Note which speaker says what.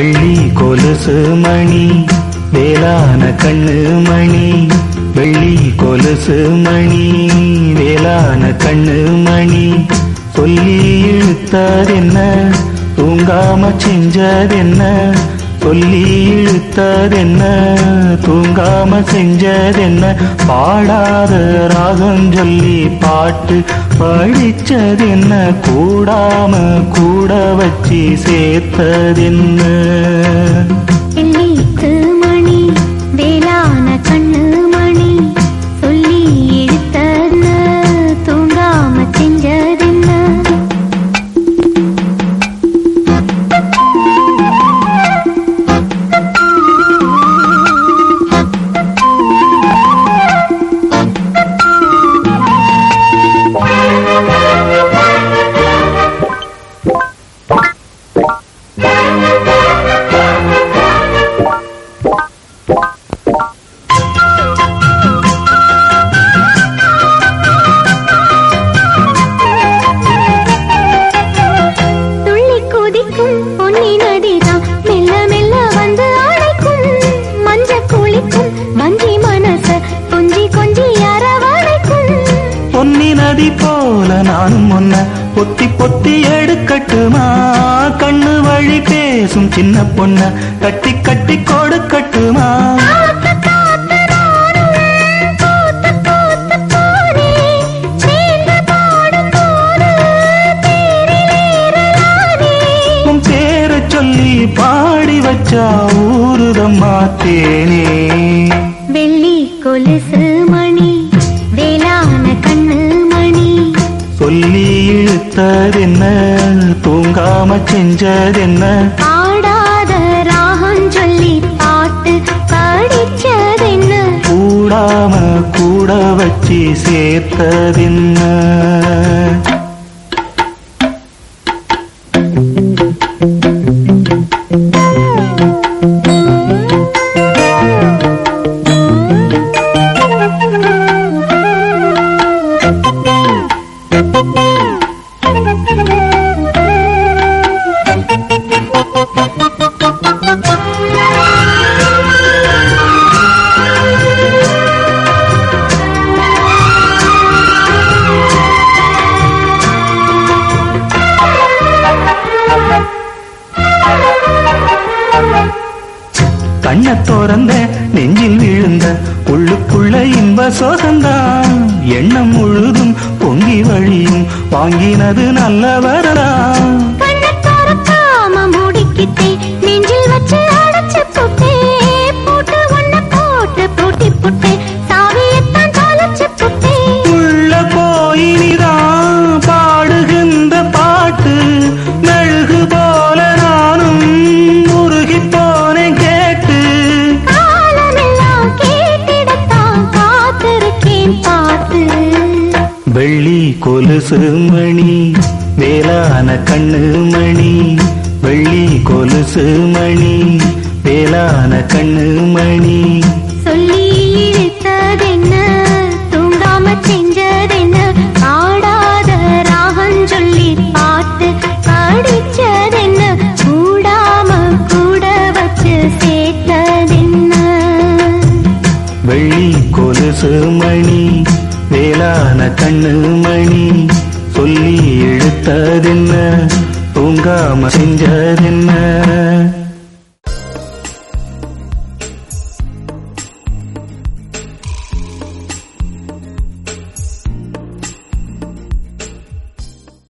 Speaker 1: வெள்ளி கொலுசு மணி வேளான கண்ணு மணி வெள்ளி கொலுசு மணி வேளான கண்ணு மணி சொல்லி இழுத்ததென்ன தூங்காம செஞ்சதென்ன சொல்லி இழுத்ததென்ன தூங்காம செஞ்சதென்ன பாடாத ராகம் சொல்லி பாட்டு படிச்சதென்ன கூடாம கூட வச்சு சேர்த்ததென்ன
Speaker 2: வெள்ளித்து மணி வேளான கண்ணு மணி சொல்லி எடுத்தன தூங்காம செஞ்சதென்ன துள்ளி குதிக்கும் பொன்னி நதிதான் மெல்ல மெல்ல வந்து அழைக்கும் மஞ்ச குளிக்கும் வஞ்சி மனச கொஞ்சி கொஞ்சி அரவணைக்கும்
Speaker 1: பொன்னி நதி போல நானும் முன்ன பொத்தி பொத்தி எடுக்கட்டுமா கண்ணு வழி பேசும் சின்ன பொண்ண கட்டி கட்டி கொடுக்கட்டுமா
Speaker 2: காத்து காத்து நானும் பூத்து பூத்து போனேன் சேர்ந்து பாடும் போது தேரிலேறலானே
Speaker 1: உன் பேரை சொல்லி பாடி வச்சா ஊருதம்மா தேனே
Speaker 2: வெள்ளி கொலுசு மணி வேளான கண்ணு மணி
Speaker 1: சொல்லி இழுத்ததென்ன தூங்காம செஞ்சதென்ன
Speaker 2: பாடாத ராகம் சொல்லி பாட்டு படிச்சதென்ன
Speaker 1: கூடாம கூட வச்சு சேர்த்ததென்ன கண்ண திறந்த நெஞ்சில் விழுந்த உள்ளுக்குள்ள இன்ப சோகந்தான் எண்ணம் முழுதும் பொங்கி வழியும் வாங்கினது நல்ல வரலாம்
Speaker 2: கண்ணை திறக்காம மூடிக்கிட்டே நெஞ்சில் வச்சு அடைச்சு புட்டே போட்டு ஒன்ன போட்டு பூட்டி புட்டே சாவியத்தான் தொலைச்சு புட்டே
Speaker 1: உள்ள போயினிதான் பாடுகின்ற பாட்டு மெழுகு போல நானும் முருகி போனேன் கேட்டு
Speaker 2: காலமெல்லாம் கேட்டிடத்தான் காத்திருக்கேன் பார்த்து
Speaker 1: வெள்ளி கொலுசு மணி வேளான கண்ணு மணி வெள்ளி கொலுசு மணி வேளான கண்ணு மணி
Speaker 2: சொல்லி இழுத்ததென்ன தூங்காம செஞ்சதென்ன ஆடாத ராகம் சொல்லி பாட்டு படிச்சதென்ன கூடாம கூட வச்சு சேர்த்ததென்ன
Speaker 1: வெள்ளி கொலுசு மணி வேளான கண்ணு மணி சொல்லி எடுத்ததென்ன தூங்காம செஞ்சதென்ன